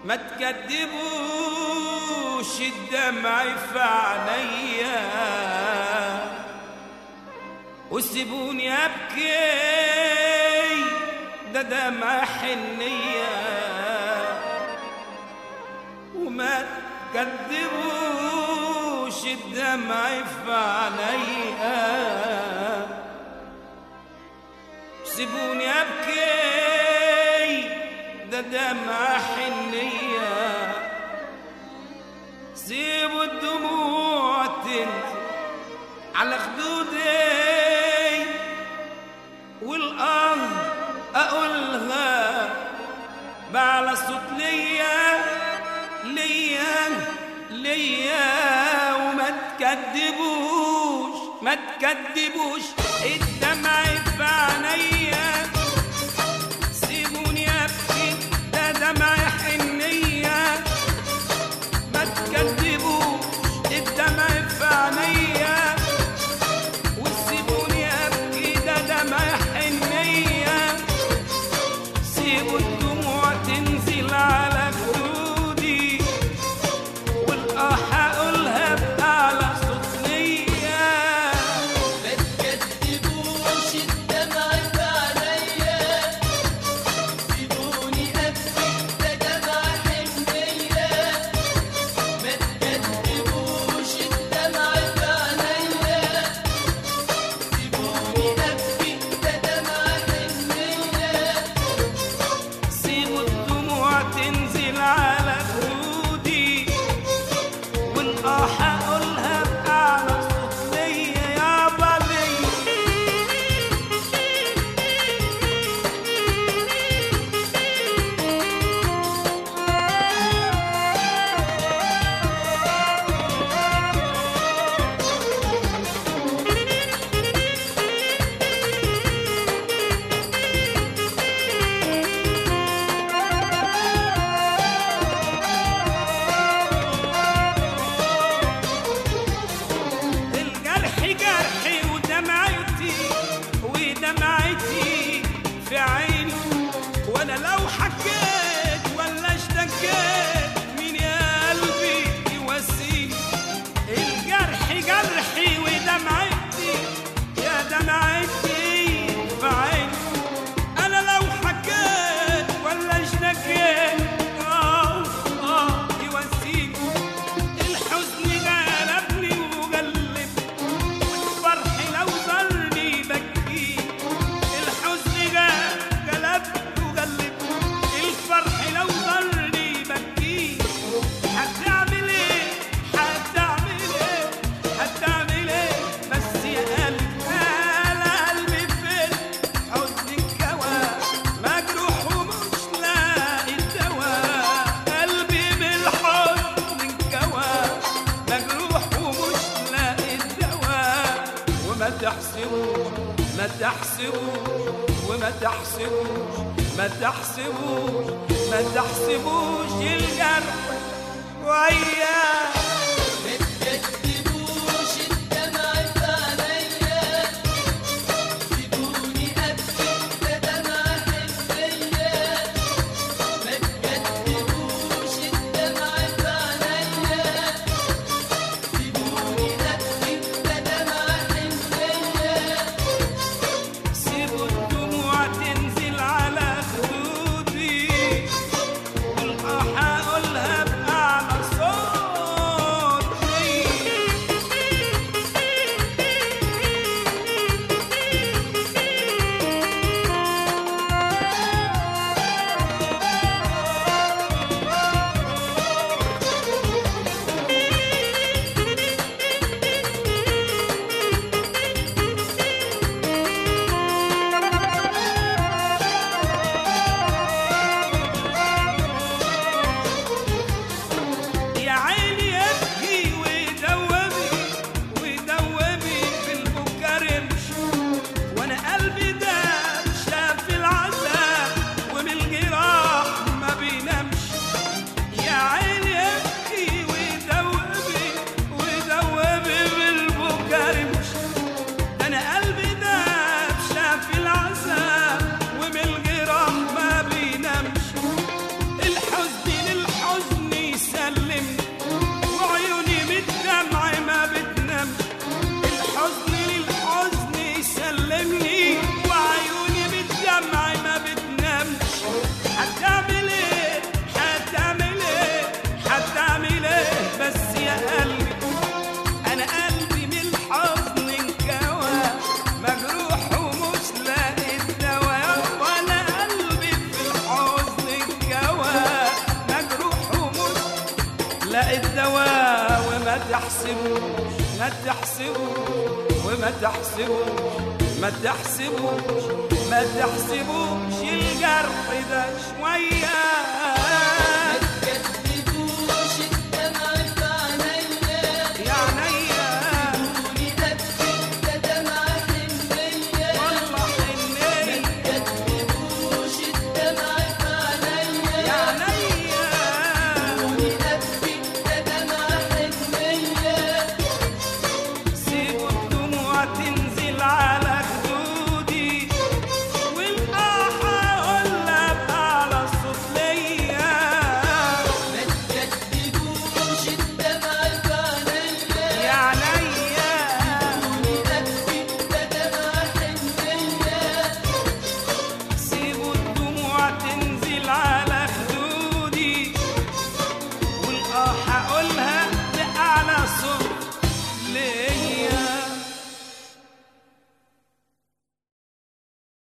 ما تكدبوش الدمع في عينيا وسيبوني ابكي ده دمع حنيه وما تكدبوش الدمع في عينيا سيبوني ابكي ده دمع حنيه سيبوا الدموع تنزل على خدودي والارض اقولها بعلى صوت ليا ليا ليا وما تكدبوش ما تكدبوش الدمع في عينيا سيبوني ابكي ده دمع حنيه ما تكدبوش الدمع في عينيا وسيبوني ابكي ده دمع حنيه سيبوا الدموع تنزل على خدودي والآه هقولها بأعلى صوت ليا ما تكدبوش الدمع في عينيا سيبوني ابكي ده دمع حنيه ما تكدبوش الدمع في عينيا سيبوني ابكي ده دمع حنيه سيبوا الدموع تنزل على خدودي والآه هقولها بأعلى صوت ليا يابا ليا الجرح جرحي ودمعتي ودمعتي في عيني وانا لو حكيت ولا اشتكيت مين يا قلبي يواسيني الجرح جرحي ودمعتي يا دمعتي في عيني انا لو حكيت ولا اشتكيت اه اه يواسيني الحزن غلبني وغلب والفرح لو ظلني بكي الحزن غلبني وغلب الفرح لو ظلني بكي هتعمل ايه هتعمل ايه هتعمل ايه بس يا قلبي انا قلبي فين حزن الكوى مجروح ومش لاقي الدواء قلبي بالحزن انكوى مجروح ومش لاقي الدواء وما تحسبوش ما تحسبوش وما تحسبوش ما تحسبوش ما تحسبوش الجرح وياه ما تكدبوش الدمع في عينيا سيبوني ابكي ده دمع حنيه ما تكدبوش الدمع في عينيا سيبوني ابكي ده دمع حنيه سيبوا الدموع تنزل على خدودي والآه هقولها بأعلى صوت ما تحسبوش ما تحسبوش وما تحسبوش ما تحسبوش ما تحسبوش الجرح ده شويه